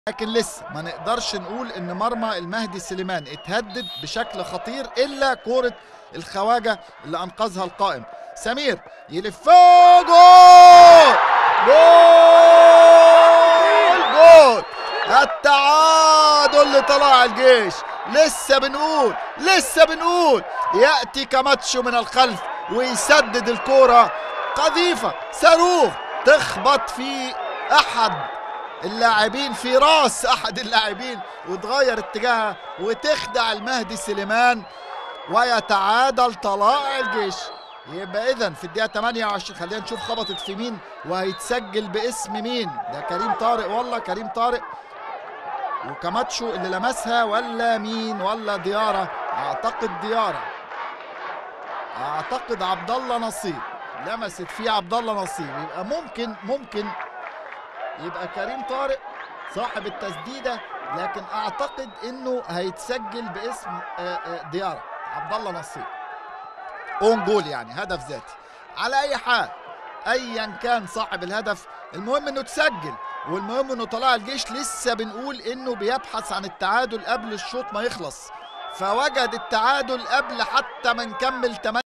لكن لسه ما نقدرش نقول ان مرمى المهدي سليمان اتهدد بشكل خطير الا كوره الخواجه اللي انقذها القائم سمير يلف جول جول جول التعادل لطلائع الجيش لسه بنقول لسه بنقول ياتي كماتشو من الخلف ويسدد الكوره قذيفه صاروخ تخبط في احد اللاعبين في راس احد اللاعبين وتغير اتجاهها وتخدع المهدي سليمان ويتعادل طلائع الجيش يبقى اذا في الدقيقه 28 خلينا نشوف خبطت في مين وهيتسجل باسم مين ده كريم طارق والله كريم طارق وكماتشو اللي لمسها ولا مين ولا ديارة اعتقد ديارة اعتقد عبد الله نصيب لمست فيه عبد الله نصيب يبقى ممكن ممكن يبقى كريم طارق صاحب التسديده لكن اعتقد انه هيتسجل باسم ديارة عبد الله نصيب اون جول يعني هدف ذاتي على اي حال ايا كان صاحب الهدف المهم انه تسجل والمهم انه طلع الجيش لسه بنقول انه بيبحث عن التعادل قبل الشوط ما يخلص فوجد التعادل قبل حتى ما نكمل 8